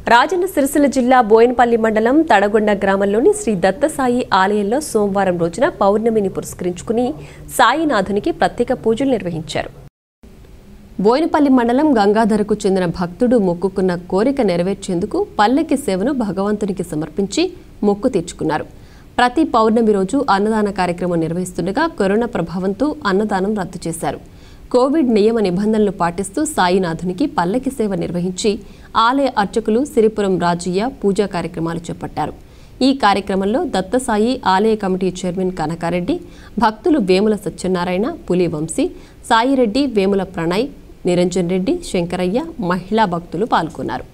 రాజన్న సిరిసిల్ల జిల్లా బోయినపల్లి మండలం తడగొండ గ్రామంలోని శ్రీ దత్తసాయి ఆలయంలో సోమవారం రోజున పౌర్ణమిని పురస్కరించుకుని సాయినాథునికి ప్రత్యేక పూజలు నిర్వహించారు బోయినపల్లి మండలం గంగాధరకు చెందిన భక్తుడు మొక్కుకున్న కోరిక నెరవేర్చేందుకు పల్లెకి సేవను భగవంతునికి సమర్పించి మొక్కు తీర్చుకున్నారు ప్రతి పౌర్ణమి రోజు అన్నదాన కార్యక్రమం నిర్వహిస్తుండగా కరోనా ప్రభావంతో అన్నదానం రద్దు చేశారు కోవిడ్ నియమ నిబంధనలు పాటిస్తూ సాయినాథునికి పల్లకి సేవ నిర్వహించి ఆలయ అర్చకులు సిరిపురం రాజయ్య పూజా కార్యక్రమాలు చేపట్టారు ఈ కార్యక్రమంలో దత్తసాయి ఆలయ కమిటీ చైర్మన్ కనకారెడ్డి భక్తులు వేముల సత్యనారాయణ పులి వంశీ సాయిరెడ్డి వేముల ప్రణయ్ నిరంజన్ రెడ్డి శంకరయ్య మహిళా భక్తులు పాల్గొన్నారు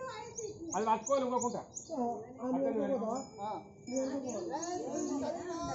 అది పట్టుకోవాలి ఇంకోకుండా